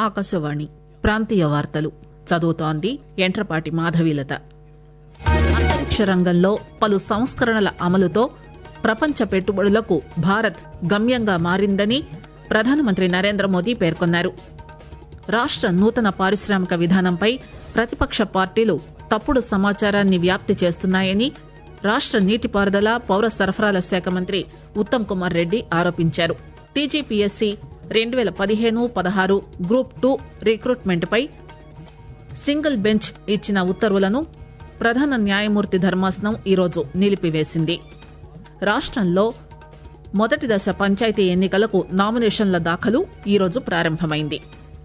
ఆకాశవాణి ప్రాంతీయ వార్తలు చదువుతోంది ఎంట్రపాటి మాధవీలత అంతరిక్ష రంగంలో పలు సంస్కరణల అమలుతో ప్రపంచ పెట్టుబడులకు భారత్ గమ్యంగా మారిందని ప్రధానమంత్రి నరేంద్ర మోదీ పేర్కొన్నారు రాష్ట నూతన పారిశ్రామిక విధానంపై ప్రతిపక్ష పార్టీలు తప్పుడు సమాచారాన్ని వ్యాప్తి చేస్తున్నాయని రాష్ట నీటిపారుదల పౌర సరఫరాల శాఖ మంత్రి ఉత్తమ్ కుమార్ రెడ్డి ఆరోపించారు టీజీపీఎస్సీ రెండు పేల పదిహేను పదహారు గ్రూప్ టూ రిక్రూట్మెంట్పై సింగిల్ బెంచ్ ఇచ్చిన ఉత్తర్వులను ప్రధాన న్యాయమూర్తి ధర్మాసనం ఈరోజు నిలిపివేసింది రాష్టంలో మొదటి దశ పంచాయతీ ఎన్నికలకు నామినేషన్ల దాఖలు ఈరోజు ప్రారంభమైంది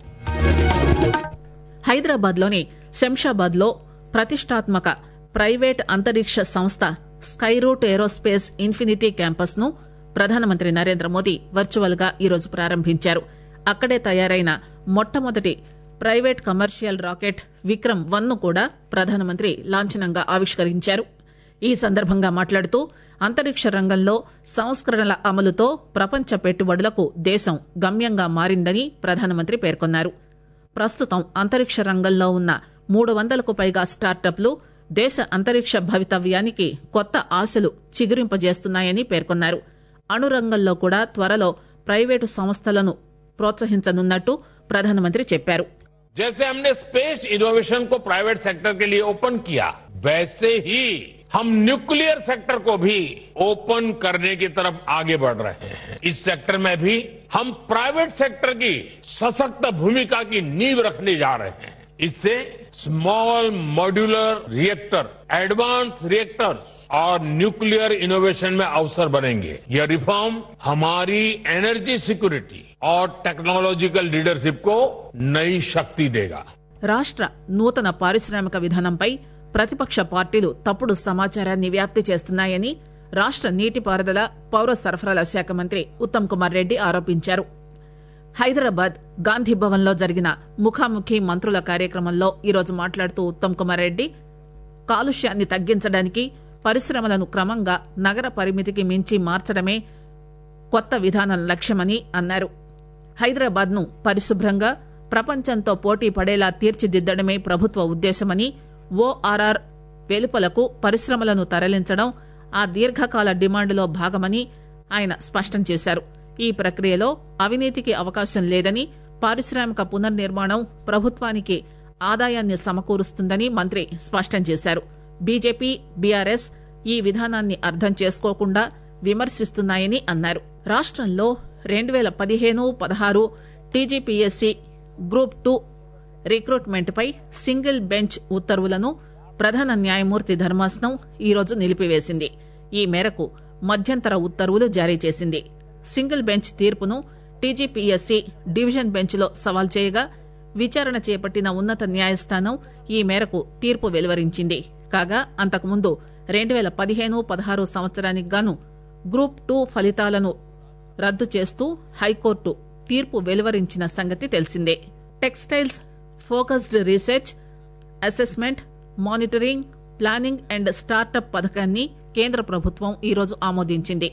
హైదరాబాద్లోని శంషాబాద్ లో ప్రతిష్టాత్మక ప్రైవేట్ అంతరిక్ష సంస్థ స్కైరూట్ ఏరోస్పేస్ ఇన్ఫినిటీ క్యాంపస్ ను ప్రధానమంత్రి నరేంద్ర మోదీ వర్చువల్ గా ఈరోజు ప్రారంభించారు అక్కడే తయారైన మొట్టమొదటి private commercial rocket Vikram one ను కూడా ప్రధానమంత్రి లాంఛనంగా ఆవిష్కరించారు ఈ సందర్భంగా మాట్లాడుతూ అంతరిక్ష రంగంలో సంస్కరణల అమలుతో ప్రపంచ పెట్టుబడులకు దేశం గమ్యంగా మారిందని ప్రధానమంత్రి పేర్కొన్నారు ప్రస్తుతం అంతరిక్ష రంగంలో ఉన్న మూడు వందలకు పైగా స్టార్టప్లు దేశ అంతరిక్ష భవితవ్యానికి కొత్త ఆశలు చిగురింపజేస్తున్నాయని పేర్కొన్నారు అణురంగంలో కూడా త్వరలో ప్రైవేటు సంస్థలను ప్రోత్సహించనున్నట్టు ప్రధానమంత్రి చెప్పారు जैसे हमने स्पेस इनोवेशन को प्राइवेट सेक्टर के लिए ओपन किया वैसे ही हम न्यूक्लियर सेक्टर को भी ओपन करने की तरफ आगे बढ़ रहे हैं इस सेक्टर में भी हम प्राइवेट सेक्टर की सशक्त भूमिका की नींव रखने जा रहे हैं इससे small modular reactor advance reactors और न्यूक्लियर इनोवेशन में अवसर बनेंगे यह रिफॉर्म हमारी एनर्जी सिक्योरिटी और टेक्नोलॉजिकल लीडरशिप को नई शक्ति देगा రాష్ట నూతన పారిశ్రామిక విధానంపై ప్రతిపక్ష పార్టీలు తప్పుడు సమాచారాన్ని వ్యాప్తి చేస్తున్నాయని రాష్ట నీటిపారుదల పౌర సరఫరాల శాఖ మంత్రి ఉత్తమ్ కుమార్ రెడ్డి ఆరోపించారు హైదరాబాద్ గాంధీ భవన్ లో జరిగిన ముఖాముఖి మంత్రుల కార్యక్రమంలో ఈరోజు మాట్లాడుతూ ఉత్తమ్ కుమార్ రెడ్డి కాలుష్యాన్ని తగ్గించడానికి పరిశ్రమలను క్రమంగా నగర పరిమితికి మించి మార్చడమే కొత్త విధానం లక్ష్యమని అన్నారు హైదరాబాద్ ను పరిశుభ్రంగా ప్రపంచంతో పోటీ పడేలా తీర్చిదిద్దడమే ప్రభుత్వ ఉద్దేశమని ఓఆర్ఆర్ వెలుపలకు పరిశ్రమలను తరలించడం ఆ దీర్ఘకాల డిమాండ్లో భాగమని ఆయన స్పష్టం చేశారు ఈ ప్రక్రియలో అవినీతికి అవకాశం లేదని పారిశ్రామిక పునర్నిర్మాణం ప్రభుత్వానికి ఆదాయాన్ని సమకూరుస్తుందని మంత్రి స్పష్టం చేశారు బీజేపీ బీఆర్ఎస్ ఈ విధానాన్ని అర్థం చేసుకోకుండా విమర్శిస్తున్నాయని అన్నారు రాష్టంలో రెండు పేల పదిహేను పదహారు టీజీపీఎస్సీ గ్రూప్ టూ రిక్రూట్మెంట్పై సింగిల్ బెంచ్ ఉత్తర్వులను ప్రధాన న్యాయమూర్తి ధర్మాసనం ఈరోజు నిలిపివేసింది ఈ మేరకు మధ్యంతర ఉత్తర్వులు జారీ చేసింది సింగిల్ బెంచ్ తీర్పును టీజీపీఎస్సీ డివిజన్ బెంచ్లో సవాల్ చేయగా విచారణ చేపట్టిన ఉన్నత న్యాయస్థానం ఈ మేరకు తీర్పు వెలువరించింది కాగా అంతకుముందు రెండు పేల పదిహేను పదహారు సంవత్సరానికి గాను గ్రూప్ టూ ఫలితాలను రద్దు చేస్తూ హైకోర్టు తీర్పు వెలువరించిన సంగతి తెలిసిందే textiles focused research assessment monitoring planning and startup పథకాన్ని కేంద్ర ప్రభుత్వం ఈరోజు ఆమోదించింది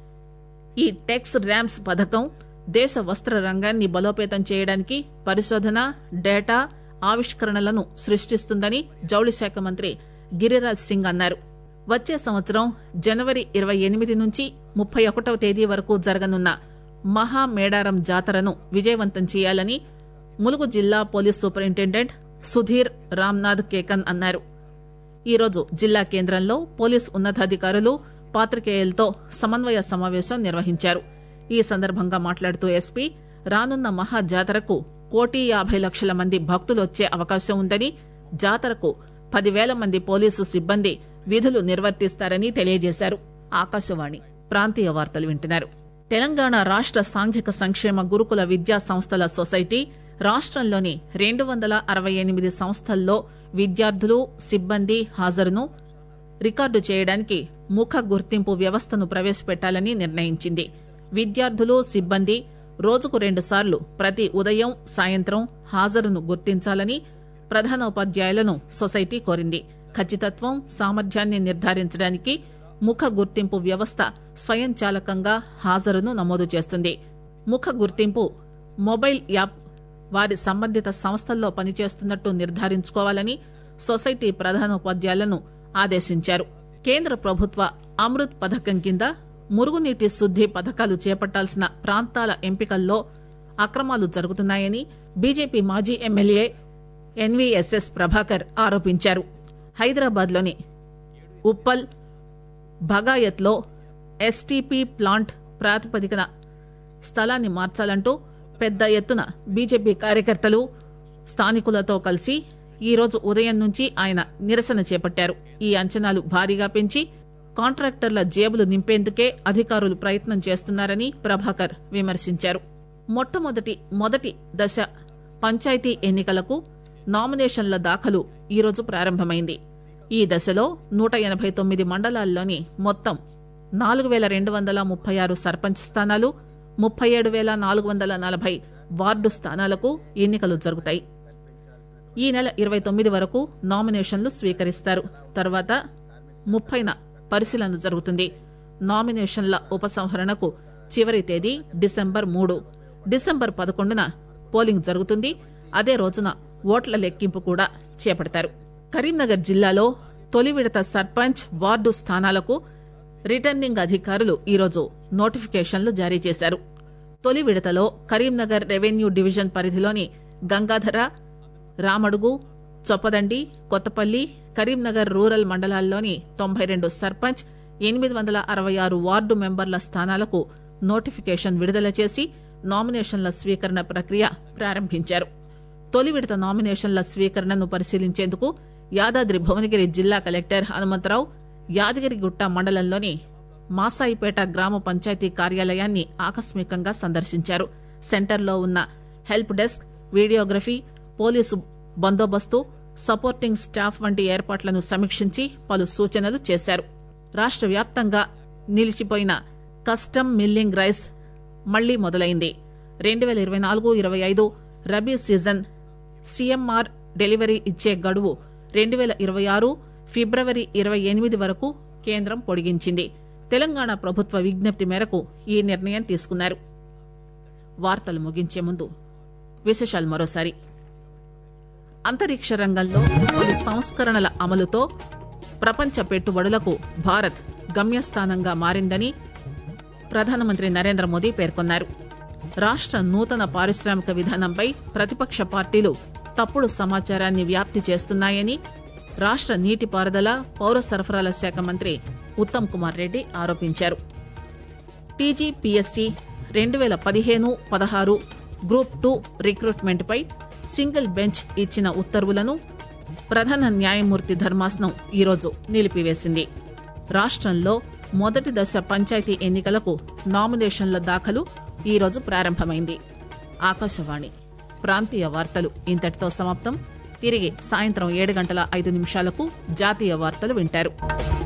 ఈ టెక్స్ ర్యామ్స్ పథకం దేశ వస్త్ర రంగాన్ని బలోపేతం చేయడానికి పరిశోధన డేటా ఆవిష్కరణలను సృష్టిస్తుందని జౌళి శాఖ మంత్రి గిరిరాజ్ సింగ్ అన్నారు వచ్చే సంవత్సరం జనవరి ఇరవై ఎనిమిది నుంచి ముప్పై ఒకటవ తేదీ వరకు జరగనున్న మహా మేడారం జాతరను విజయవంతం చేయాలని ములుగు జిల్లా పోలీస్ సూపరింటెండెంట్ సుధీర్ రామ్నాథ్ కేకన్ అన్నారు ఈరోజు జిల్లా కేంద్రంలో పోలీస్ ఉన్నతాధికారులు పాత్రికేయులతో సమన్వయ సమావేశం నిర్వహించారు ఈ సందర్భంగా మాట్లాడుతూ ఎస్పీ రానున్న మహా జాతరకు కోటి యాభై లక్షల మంది భక్తులు వచ్చే అవకాశం ఉందని జాతరకు పదివేల మంది పోలీసు సిబ్బంది విధులు నిర్వర్తిస్తారని తెలియజేశారు ఆకాశవాణి ప్రాంతీయ వార్తలు వింటున్నారు తెలంగాణ రాష్ట సాంఘిక సంక్షేమ గురుకుల విద్యా సంస్థల సొసైటీ రాష్టంలోని రెండు వందల అరవై ఎనిమిది సంస్థల్లో విద్యార్థులు సిబ్బంది హాజరును రికార్డు చేయడానికి ముఖ గుర్తింపు వ్యవస్థను ప్రవేశపెట్టాలని నిర్ణయించింది విద్యార్థులు సిబ్బంది రోజుకు రెండు సార్లు ప్రతి ఉదయం సాయంత్రం హాజరును గుర్తించాలని ప్రధానోపాధ్యాయులను సొసైటీ కోరింది ఖచ్చితత్వం సామర్థ్యాన్ని నిర్ధారించడానికి ముఖ గుర్తింపు వ్యవస్థ స్వయంచాలకంగా హాజరును నమోదు చేస్తుంది ముఖ గుర్తింపు మొబైల్ యాప్ వారి సంబంధిత సంస్థల్లో పనిచేస్తున్నట్టు నిర్ధారించుకోవాలని సొసైటీ ప్రధానోపాధ్యాయులను ఆదేశించారు కేంద్ర ప్రభుత్వ అమృత్ పథకం కింద మురుగునీటి శుద్ది పథకాలు చేపట్టాల్సిన ప్రాంతాల ఎంపికల్లో అక్రమాలు జరుగుతున్నాయని బీజేపీ మాజీ ఎమ్మెల్యే ఎన్వీఎస్ఎస్ ప్రభాకర్ ఆరోపించారు హైదరాబాద్ లోని ఉప్పల్ భగాయత్లో ఎస్టీపీ ప్లాంట్ ప్రాతిపదికన స్థలాన్ని మార్చాలంటూ పెద్ద ఎత్తున బీజేపీ కార్యకర్తలు స్థానికులతో కలిసి ఈ రోజు ఉదయం నుంచి ఆయన నిరసన చేపట్టారు ఈ అంచనాలు భారీగా పెంచి కాంట్రాక్టర్ల జేబులు నింపేందుకే అధికారులు ప్రయత్నం చేస్తున్నారని ప్రభాకర్ విమర్శించారు మొట్టమొదటి మొదటి దశ పంచాయతీ ఎన్నికలకు నామినేషన్ల దాఖలు ఈరోజు ప్రారంభమైంది ఈ దశలో నూట ఎనబై తొమ్మిది మండలాల్లోని మొత్తం నాలుగు వేల రెండు వందల ముప్పై ఆరు సర్పంచ్ స్థానాలు ముప్పై ఏడు వేల నాలుగు వందల నలభై వార్డు స్థానాలకు ఎన్నికలు జరుగుతాయి ఈ నెల ఇరవై తొమ్మిది వరకు నామినేషన్లు స్వీకరిస్తారు తర్వాత ముప్పైన పరిశీలన జరుగుతుంది నామినేషన్ల ఉపసంహరణకు చివరి తేదీ డిసెంబర్ మూడు డిసెంబర్ పదకొండున పోలింగ్ జరుగుతుంది అదే రోజున ఓట్ల లెక్కింపు కూడా చేపడతారు కరీంనగర్ జిల్లాలో తొలి విడత సర్పంచ్ వార్డు స్థానాలకు రిటర్నింగ్ అధికారులు ఈరోజు నోటిఫికేషన్లు జారీ చేశారు తొలి విడతలో కరీంనగర్ రెవెన్యూ డివిజన్ పరిధిలోని గంగాధర రామడుగు చొప్పదండి కొత్తపల్లి కరీంనగర్ రూరల్ మండలాల్లోని తొంభై రెండు సర్పంచ్ ఎనిమిది వందల అరవై ఆరు వార్డు మెంబర్ల స్థానాలకు నోటిఫికేషన్ విడుదల చేసి నామినేషన్ల స్వీకరణ ప్రక్రియ ప్రారంభించారు తొలి విడత నామినేషన్ల స్వీకరణను పరిశీలించేందుకు యాదాద్రి భువనగిరి జిల్లా కలెక్టర్ హనుమంతరావు యాదగిరిగుట్ట మండలంలోని మాసాయిపేట గ్రామ పంచాయతీ కార్యాలయాన్ని ఆకస్మికంగా సందర్శించారు సెంటర్లో ఉన్న హెల్ప్ డెస్క్ వీడియోగ్రఫీ పోలీసు బందోబస్తు సపోర్టింగ్ స్టాఫ్ వంటి ఏర్పాట్లను సమీక్షించి పలు సూచనలు చేశారు రాష్ట్ర వ్యాప్తంగా నిలిచిపోయిన కస్టమ్ మిల్లింగ్ రైస్ మళ్లీ మొదలైంది రెండు వేల ఇరవై నాలుగు ఇరవై ఐదు రబీ సీజన్ సీఎంఆర్ డెలివరీ ఇచ్చే గడువు రెండు వేల ఇరవై ఆరు ఫిబ్రవరి ఇరవై ఎనిమిది వరకు కేంద్రం పొడిగించింది తెలంగాణ ప్రభుత్వ విజ్ఞప్తి మేరకు ఈ నిర్ణయం తీసుకున్నారు వార్తలు ముగించే ముందు విశేషాలు మరోసారి అంతరిక్ష రంగంలో పలు సంస్కరణల అమలుతో ప్రపంచ పెట్టుబడులకు భారత్ గమ్యస్థానంగా మారిందని ప్రధానమంత్రి నరేంద్ర మోదీ పేర్కొన్నారు రాష్ట్ర నూతన పారిశ్రామిక విధానంపై ప్రతిపక్ష పార్టీలు తప్పుడు సమాచారాన్ని వ్యాప్తి చేస్తున్నాయని రాష్ట్ర నీటిపారుదల పౌర సరఫరాల శాఖ మంత్రి ఉత్తమ్ కుమార్ రెడ్డి ఆరోపించారు టీజీపీఎస్సీ రెండు వేల పదిహేను పదహారు గ్రూప్ టూ రిక్రూట్మెంట్పై సింగిల్ బెంచ్ ఇచ్చిన ఉత్తర్వులను ప్రధాన న్యాయమూర్తి ధర్మాసనం ఈరోజు నిలిపివేసింది రాష్ట్రంలో మొదటి దశ పంచాయతీ ఎన్నికలకు నామినేషన్ల దాఖలు ఈరోజు ప్రారంభమైంది ఆకాశవాణి ప్రాంతీయ వార్తలు ఇంతటితో సమాప్తం తిరిగి సాయంత్రం ఏడు గంటల ఐదు నిమిషాలకు జాతీయ వార్తలు వింటారు